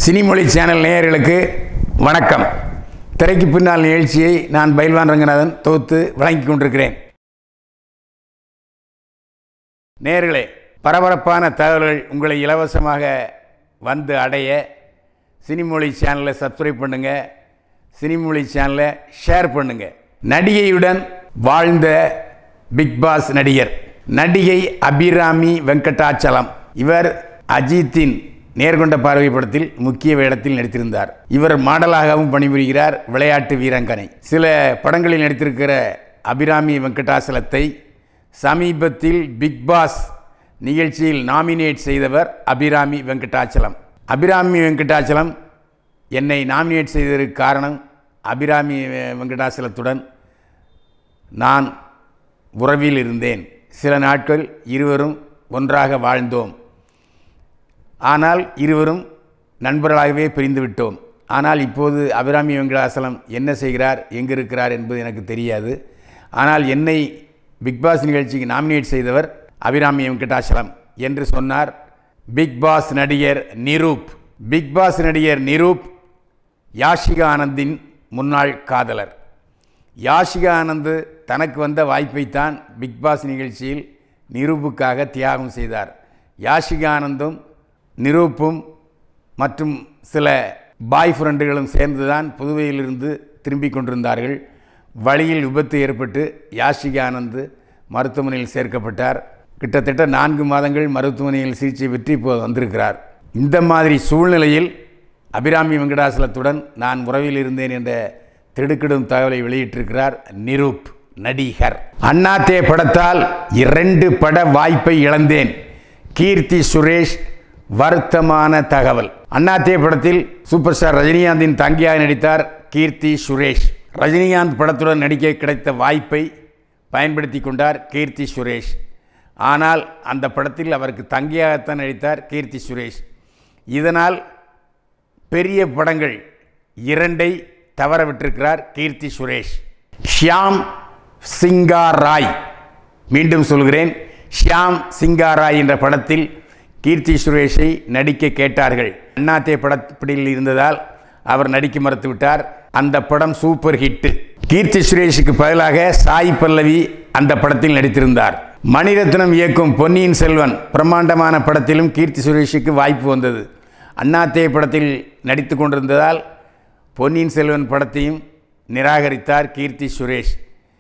சினிமொழி channel நேயர்களுக்கு வணக்கம் திரைக்கு பின்னால் நிகழ்ச்சியை நான் பயில்வான் ரங்கநாதன் தொகுத்து வழங்கிக் கொண்டிருக்கிறேன் நேயர்களே பரபரப்பான தகவல்கள் உங்களை இலவசமாக வந்து அடைய சினிமொழி சேனலை சப்ஸ்கிரைப் பண்ணுங்க சினிமொழி சேனலை ஷேர் பண்ணுங்க நடிகையுடன் வாழ்ந்த பிக் பாஸ் நடிகர் நடிகை அபிராமி வெங்கடாச்சலம் இவர் அஜித்தின் நேர்கொண்ட பார்வை படத்தில் முக்கிய வேடத்தில் நடித்திருந்தார் இவர் மாடலாகவும் பணிபுரிகிறார் விளையாட்டு வீராங்கனை சில படங்களில் நடித்திருக்கிற அபிராமி வெங்கடாச்சலத்தை சமீபத்தில் பிக் பாஸ் நிகழ்ச்சியில் நாமினேட் செய்தவர் அபிராமி வெங்கடாச்சலம் அபிராமி வெங்கடாச்சலம் என்னை நாமினேட் செய்ததற்கு காரணம் அபிராமி வெ- வெங்கடாச்சலத்துடன் நான் உறவில் இருந்தேன் சில நாட்கள் இருவரும் ஒன்றாக வாழ்ந்தோம் ஆனால் இருவரும் நண்பர்களாகவே பிரிந்து விட்டோம் ஆனால் இப்போது அபிராமி வெங்கடாசலம் என்ன செய்கிறார் எங்கே இருக்கிறார் என்பது எனக்கு தெரியாது ஆனால் என்னை பிக் பாஸ் நிகழ்ச்சிக்கு நாமினேட் செய்தவர் அபிராமி வெங்கடாசலம் என்று சொன்னார் பிக் பாஸ் நடிகர் நிரூப் பிக் பாஸ் நடிகர் நிரூப் யாஷிகா ஆனந்தின் முன்னாள் காதலர் யாஷிகா ஆனந்த் தனக்கு வந்த வாய்ப்பைத்தான் பிக் பாஸ் நிகழ்ச்சியில் நிரூப்புக்காக தியாகம் செய்தார் யாஷிகா ஆனந்தும் நிரூப்பும் மற்றும் சில பாய் ஃப்ரெண்டுகளும் சேர்ந்துதான் புதுவையிலிருந்து திரும்பிக் கொண்டிருந்தார்கள் வழியில் விபத்து ஏற்பட்டு யாஷிகா ஆனந்த் மருத்துவமனையில் சேர்க்கப்பட்டார் கிட்டத்தட்ட நான்கு மாதங்கள் மருத்துவமனையில் சிகிச்சை பெற்று இப்போ வந்திருக்கிறார் இந்த மாதிரி சூழ்நிலையில் அபிராமி வெங்கடாசலத்துடன் நான் உறவில் இருந்தேன் என்ற திடுக்கிடும் தகவலை வெளியிட்டிருக்கிறார் நிரூப் நடிகர் அண்ணாத்தே படத்தால் இரண்டு பட வாய்ப்பை இழந்தேன் கீர்த்தி சுரேஷ் வருத்தமான தகவல் அண்ணாத்தே படத்தில் சூப்பர் ஸ்டார் ரஜினிகாந்தின் தங்கியாக நடித்தார் கீர்த்தி சுரேஷ் ரஜினிகாந்த் படத்துடன் நடிக்க கிடைத்த வாய்ப்பை பயன்படுத்தி கொண்டார் கீர்த்தி சுரேஷ் ஆனால் அந்த படத்தில் அவருக்கு தங்கியாகத்தான் நடித்தார் கீர்த்தி சுரேஷ் இதனால் பெரிய படங்கள் இரண்டை தவற விட்டிருக்கிறார் கீர்த்தி சுரேஷ் ஷியாம் சிங்கா ராய் மீண்டும் சொல்கிறேன் ஷியாம் சிங்கா ராய் என்ற படத்தில் கீர்த்தி சுரேஷை நடிக்க கேட்டார்கள் அண்ணாத்தே படப்பிடியில் இருந்ததால் அவர் நடிக்க மறுத்துவிட்டார் அந்த படம் சூப்பர் ஹிட் கீர்த்தி சுரேஷுக்கு பதிலாக சாய் பல்லவி அந்த படத்தில் நடித்திருந்தார் மணிரத்னம் இயக்கும் பொன்னியின் செல்வன் பிரம்மாண்டமான படத்திலும் கீர்த்தி சுரேஷுக்கு வாய்ப்பு வந்தது அண்ணாத்தே படத்தில் நடித்து கொண்டிருந்ததால் பொன்னியின் செல்வன் படத்தையும் நிராகரித்தார் கீர்த்தி சுரேஷ்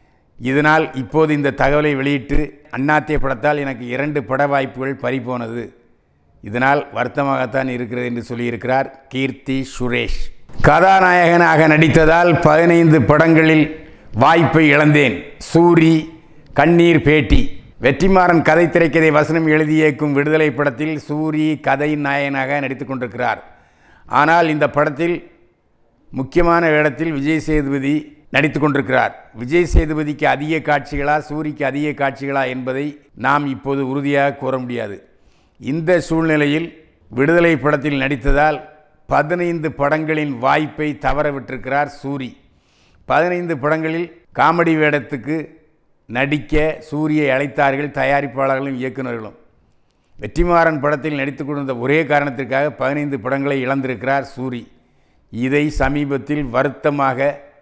இதனால் இப்போது இந்த தகவலை வெளியிட்டு அண்ணாத்தே படத்தால் எனக்கு இரண்டு பட வாய்ப்புகள் பறிபோனது இதனால் வருத்தமாகத்தான் இருக்கிறது என்று சொல்லியிருக்கிறார் கீர்த்தி சுரேஷ் கதாநாயகனாக நடித்ததால் பதினைந்து படங்களில் வாய்ப்பை இழந்தேன் சூரி கண்ணீர் பேட்டி வெற்றிமாறன் கதை திரைக்கதை வசனம் எழுதி இயக்கும் விடுதலை படத்தில் சூரி கதை நாயகனாக நடித்துக் கொண்டிருக்கிறார் ஆனால் இந்த படத்தில் முக்கியமான வேடத்தில் விஜய் சேதுபதி நடித்து கொண்டிருக்கிறார் விஜய் சேதுபதிக்கு அதிக காட்சிகளா சூரிக்கு அதிக காட்சிகளா என்பதை நாம் இப்போது உறுதியாக கூற முடியாது இந்த சூழ்நிலையில் விடுதலை படத்தில் நடித்ததால் பதினைந்து படங்களின் வாய்ப்பை தவற விட்டிருக்கிறார் சூரி பதினைந்து படங்களில் காமெடி வேடத்துக்கு நடிக்க சூரியை அழைத்தார்கள் தயாரிப்பாளர்களும் இயக்குநர்களும் வெற்றிமாறன் படத்தில் நடித்துக் கொண்டிருந்த ஒரே காரணத்திற்காக பதினைந்து படங்களை இழந்திருக்கிறார் சூரி இதை சமீபத்தில் வருத்தமாக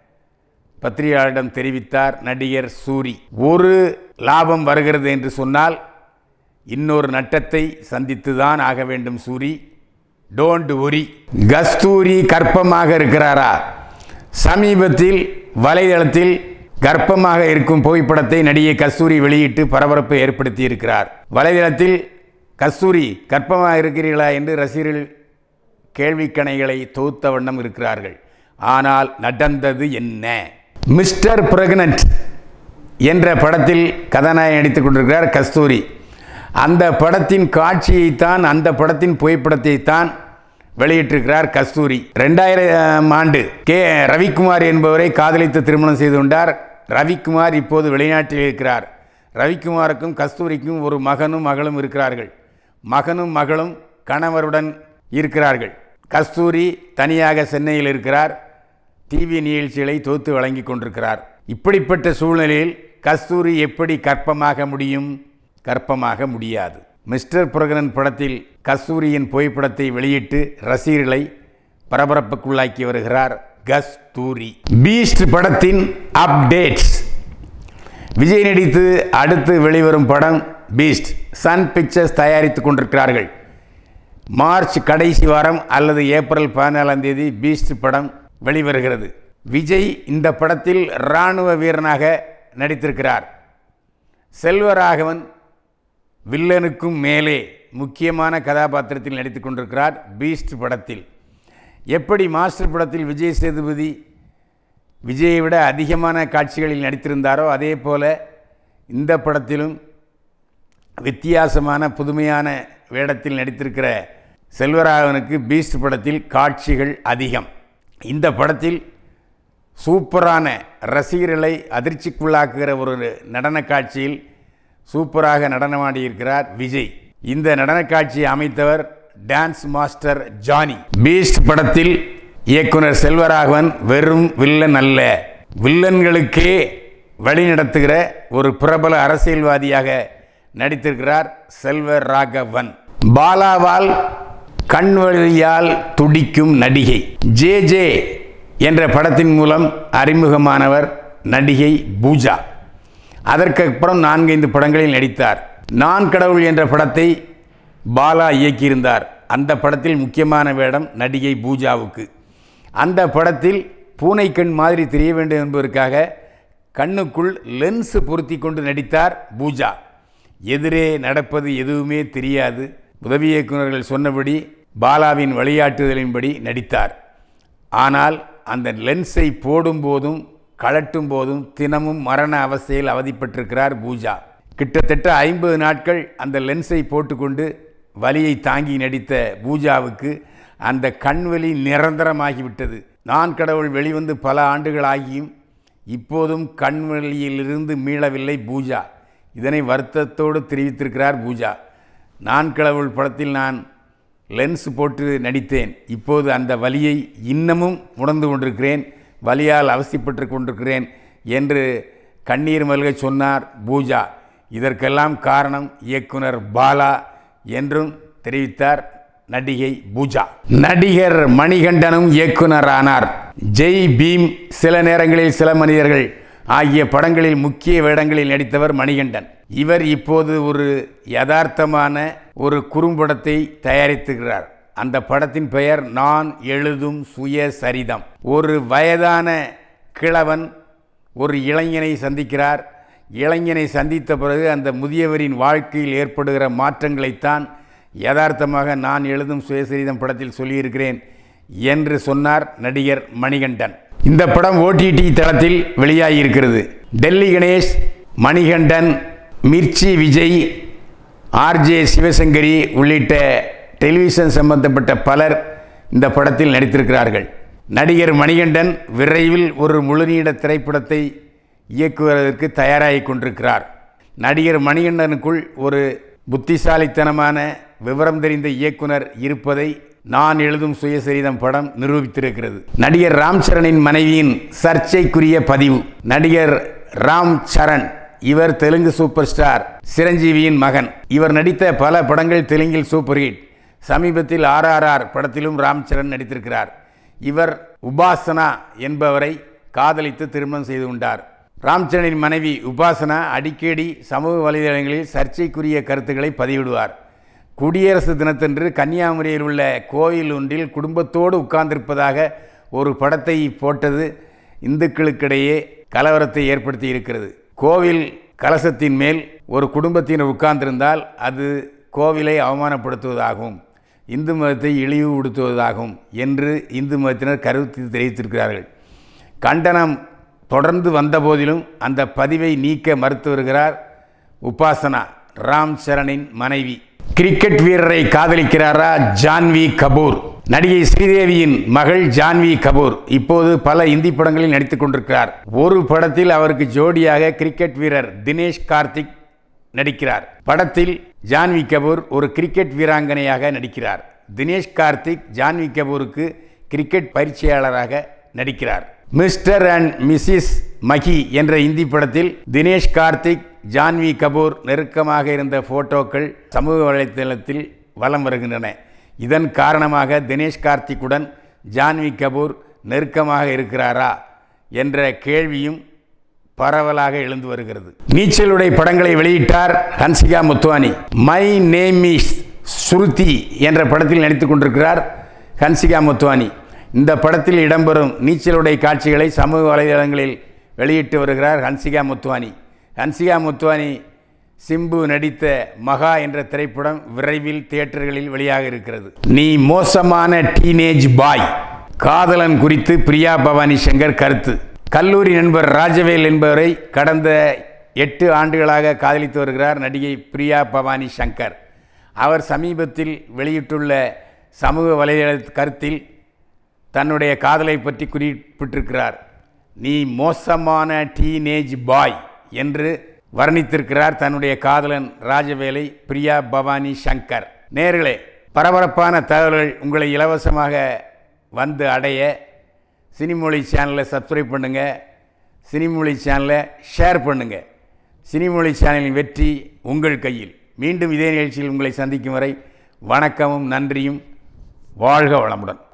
பத்திரிகையாளரிடம் தெரிவித்தார் நடிகர் சூரி ஒரு லாபம் வருகிறது என்று சொன்னால் இன்னொரு நட்டத்தை சந்தித்துதான் ஆக வேண்டும் சூரி டோன்ட் ஒரி கஸ்தூரி கர்ப்பமாக இருக்கிறாரா சமீபத்தில் வலைதளத்தில் கர்ப்பமாக இருக்கும் புகைப்படத்தை நடிகை கஸ்தூரி வெளியிட்டு பரபரப்பை ஏற்படுத்தி இருக்கிறார் வலைதளத்தில் கஸ்தூரி கர்ப்பமாக இருக்கிறீர்களா என்று ரசிகர்கள் கேள்விக்கணைகளை தொகுத்த வண்ணம் இருக்கிறார்கள் ஆனால் நடந்தது என்ன மிஸ்டர் பிரெக்னன்ட் என்ற படத்தில் கதாநாயகன் நடித்துக் கொண்டிருக்கிறார் கஸ்தூரி அந்த படத்தின் காட்சியைத்தான் அந்த படத்தின் புகைப்படத்தை தான் வெளியிட்டிருக்கிறார் கஸ்தூரி ரெண்டாயிரம் ஆண்டு கே ரவிக்குமார் என்பவரை காதலித்து திருமணம் செய்து கொண்டார் ரவிக்குமார் இப்போது வெளிநாட்டில் இருக்கிறார் ரவிக்குமாருக்கும் கஸ்தூரிக்கும் ஒரு மகனும் மகளும் இருக்கிறார்கள் மகனும் மகளும் கணவருடன் இருக்கிறார்கள் கஸ்தூரி தனியாக சென்னையில் இருக்கிறார் டிவி நிகழ்ச்சிகளை தொகுத்து வழங்கி கொண்டிருக்கிறார் இப்படிப்பட்ட சூழ்நிலையில் கஸ்தூரி எப்படி கற்பமாக முடியும் கற்பமாக முடியாது மிஸ்டர் புரகரன் படத்தில் கஸ்தூரியின் புகைப்படத்தை வெளியிட்டு ரசிகர்களை பரபரப்புக்குள்ளாக்கி வருகிறார் கஸ்தூரி பீஸ்ட் படத்தின் அப்டேட்ஸ் விஜய் நடித்து அடுத்து வெளிவரும் படம் பீஸ்ட் சன் பிக்சர்ஸ் தயாரித்து கொண்டிருக்கிறார்கள் மார்ச் கடைசி வாரம் அல்லது ஏப்ரல் பதினாலாம் தேதி பீஸ்ட் படம் வெளிவருகிறது விஜய் இந்த படத்தில் இராணுவ வீரனாக நடித்திருக்கிறார் செல்வராகவன் வில்லனுக்கும் மேலே முக்கியமான கதாபாத்திரத்தில் நடித்துக் கொண்டிருக்கிறார் பீஸ்ட் படத்தில் எப்படி மாஸ்டர் படத்தில் விஜய் சேதுபதி விஜயை விட அதிகமான காட்சிகளில் நடித்திருந்தாரோ அதே போல இந்த படத்திலும் வித்தியாசமான புதுமையான வேடத்தில் நடித்திருக்கிற செல்வராகவனுக்கு பீஸ்ட் படத்தில் காட்சிகள் அதிகம் இந்த படத்தில் சூப்பரான ரசிகர்களை அதிர்ச்சிக்குள்ளாக்குகிற ஒரு நடன காட்சியில் சூப்பராக நடனமாடியிருக்கிறார் விஜய் இந்த நடன காட்சியை அமைத்தவர் டான்ஸ் மாஸ்டர் ஜானி பீஸ்ட் படத்தில் இயக்குனர் செல்வராகவன் வெறும் வில்லன் அல்ல வில்லன்களுக்கே வழிநடத்துகிற ஒரு பிரபல அரசியல்வாதியாக நடித்திருக்கிறார் செல்வர் ராகவன் பாலாவால் கண்வழியால் துடிக்கும் நடிகை ஜே ஜே என்ற படத்தின் மூலம் அறிமுகமானவர் நடிகை பூஜா அதற்கு அப்புறம் நான்கைந்து படங்களில் நடித்தார் நான் கடவுள் என்ற படத்தை பாலா இயக்கியிருந்தார் அந்த படத்தில் முக்கியமான வேடம் நடிகை பூஜாவுக்கு அந்த படத்தில் பூனைக்கண் மாதிரி தெரிய வேண்டும் என்பதற்காக கண்ணுக்குள் லென்ஸ் பொருத்தி கொண்டு நடித்தார் பூஜா எதிரே நடப்பது எதுவுமே தெரியாது உதவி இயக்குநர்கள் சொன்னபடி பாலாவின் வழிகாட்டுதலின்படி நடித்தார் ஆனால் அந்த லென்ஸை போடும்போதும் கழட்டும் போதும் தினமும் மரண அவஸ்தையில் அவதிப்பட்டிருக்கிறார் பூஜா கிட்டத்தட்ட ஐம்பது நாட்கள் அந்த லென்ஸை போட்டுக்கொண்டு வலியை தாங்கி நடித்த பூஜாவுக்கு அந்த கண்வலி நிரந்தரமாகிவிட்டது நான் கடவுள் வெளிவந்து பல ஆண்டுகளாகியும் இப்போதும் கண்வலியிலிருந்து மீளவில்லை பூஜா இதனை வருத்தத்தோடு தெரிவித்திருக்கிறார் பூஜா நான் கடவுள் படத்தில் நான் லென்ஸ் போட்டு நடித்தேன் இப்போது அந்த வலியை இன்னமும் உணர்ந்து கொண்டிருக்கிறேன் வலியால் அவசியப்பட்டு கொண்டிருக்கிறேன் என்று கண்ணீர் மல்க சொன்னார் பூஜா இதற்கெல்லாம் காரணம் இயக்குனர் பாலா என்றும் தெரிவித்தார் நடிகை பூஜா நடிகர் மணிகண்டனும் இயக்குனரானார் ஜெய் பீம் சில நேரங்களில் சில மனிதர்கள் ஆகிய படங்களில் முக்கிய வேடங்களில் நடித்தவர் மணிகண்டன் இவர் இப்போது ஒரு யதார்த்தமான ஒரு குறும்படத்தை தயாரித்துகிறார் அந்த படத்தின் பெயர் நான் எழுதும் சுயசரிதம் ஒரு வயதான கிழவன் ஒரு இளைஞனை சந்திக்கிறார் இளைஞனை சந்தித்த பிறகு அந்த முதியவரின் வாழ்க்கையில் ஏற்படுகிற மாற்றங்களைத்தான் யதார்த்தமாக நான் எழுதும் சுயசரிதம் படத்தில் சொல்லியிருக்கிறேன் என்று சொன்னார் நடிகர் மணிகண்டன் இந்த படம் ஓடிடி தளத்தில் வெளியாகியிருக்கிறது டெல்லி கணேஷ் மணிகண்டன் மிர்ச்சி விஜய் ஆர்ஜே சிவசங்கரி உள்ளிட்ட டெலிவிஷன் சம்பந்தப்பட்ட பலர் இந்த படத்தில் நடித்திருக்கிறார்கள் நடிகர் மணிகண்டன் விரைவில் ஒரு முழுநீட திரைப்படத்தை இயக்குவதற்கு தயாராகி கொண்டிருக்கிறார் நடிகர் மணிகண்டனுக்குள் ஒரு புத்திசாலித்தனமான விவரம் தெரிந்த இயக்குனர் இருப்பதை நான் எழுதும் சுயசரிதம் படம் நிரூபித்திருக்கிறது நடிகர் ராம் சரணின் மனைவியின் சர்ச்சைக்குரிய பதிவு நடிகர் ராம் சரண் இவர் தெலுங்கு சூப்பர் ஸ்டார் சிரஞ்சீவியின் மகன் இவர் நடித்த பல படங்கள் தெலுங்கில் சூப்பர் ஹிட் சமீபத்தில் ஆர்ஆர்ஆர் படத்திலும் ராம் சரண் நடித்திருக்கிறார் இவர் உபாசனா என்பவரை காதலித்து திருமணம் செய்து கொண்டார் ராம்சரணின் மனைவி உபாசனா அடிக்கடி சமூக வலைதளங்களில் சர்ச்சைக்குரிய கருத்துக்களை பதிவிடுவார் குடியரசு தினத்தன்று கன்னியாகுமரியில் உள்ள கோயில் ஒன்றில் குடும்பத்தோடு உட்கார்ந்திருப்பதாக ஒரு படத்தை போட்டது இந்துக்களுக்கிடையே கலவரத்தை ஏற்படுத்தி இருக்கிறது கோவில் கலசத்தின் மேல் ஒரு குடும்பத்தினர் உட்கார்ந்திருந்தால் அது கோவிலை அவமானப்படுத்துவதாகும் இந்து மதத்தை இழிவுபடுத்துவதாகும் என்று இந்து மதத்தினர் கருத்து தெரிவித்திருக்கிறார்கள் கண்டனம் தொடர்ந்து வந்த போதிலும் அந்த பதிவை நீக்க மறுத்து வருகிறார் உபாசனா ராம் சரணின் மனைவி கிரிக்கெட் வீரரை காதலிக்கிறாரா ஜான்வி கபூர் நடிகை ஸ்ரீதேவியின் மகள் ஜான்வி கபூர் இப்போது பல இந்தி படங்களில் நடித்துக் கொண்டிருக்கிறார் ஒரு படத்தில் அவருக்கு ஜோடியாக கிரிக்கெட் வீரர் தினேஷ் கார்த்திக் நடிக்கிறார் படத்தில் ஜான்வி கபூர் ஒரு கிரிக்கெட் வீராங்கனையாக நடிக்கிறார் தினேஷ் கார்த்திக் ஜான்வி கபூருக்கு கிரிக்கெட் பயிற்சியாளராக நடிக்கிறார் மிஸ்டர் அண்ட் மிஸ்ஸஸ் மகி என்ற இந்தி படத்தில் தினேஷ் கார்த்திக் ஜான்வி கபூர் நெருக்கமாக இருந்த போட்டோக்கள் சமூக வலைத்தளத்தில் வலம் வருகின்றன இதன் காரணமாக தினேஷ் கார்த்திக்குடன் ஜான்வி கபூர் நெருக்கமாக இருக்கிறாரா என்ற கேள்வியும் பரவலாக எழுந்து வருகிறது நீச்சலுடைய படங்களை வெளியிட்டார் Hansika Motwani my name is Shruti என்ற படத்தில் நடித்துக் கொண்டிருக்கிறார் ஹன்சிகா முத்வானி இந்த படத்தில் இடம்பெறும் நீச்சலுடைய காட்சிகளை சமூக வலைதளங்களில் வெளியிட்டு வருகிறார் ஹன்சிகா முத்வானி ஹன்சிகா முத்வானி சிம்பு நடித்த மகா என்ற திரைப்படம் விரைவில் தியேட்டர்களில் வெளியாக இருக்கிறது நீ மோசமான டீனேஜ் பாய் காதலன் குறித்து பிரியா பவானி சங்கர் கருத்து கல்லூரி நண்பர் ராஜவேல் என்பவரை கடந்த எட்டு ஆண்டுகளாக காதலித்து வருகிறார் நடிகை பிரியா பவானி சங்கர் அவர் சமீபத்தில் வெளியிட்டுள்ள சமூக வலைதள கருத்தில் தன்னுடைய காதலை பற்றி குறிப்பிட்டிருக்கிறார் நீ மோசமான டீனேஜ் பாய் என்று வர்ணித்திருக்கிறார் தன்னுடைய காதலன் ராஜவேலை பிரியா பவானி சங்கர் நேர்களே பரபரப்பான தகவல்கள் உங்களை இலவசமாக வந்து அடைய சினிமொழி சேனலை சப்ஸ்கிரைப் பண்ணுங்கள் சினிமொழி சேனலை ஷேர் பண்ணுங்கள் சினிமொழி சேனலின் வெற்றி உங்கள் கையில் மீண்டும் இதே நிகழ்ச்சியில் உங்களை சந்திக்கும் வரை வணக்கமும் நன்றியும் வாழ்க வளமுடன்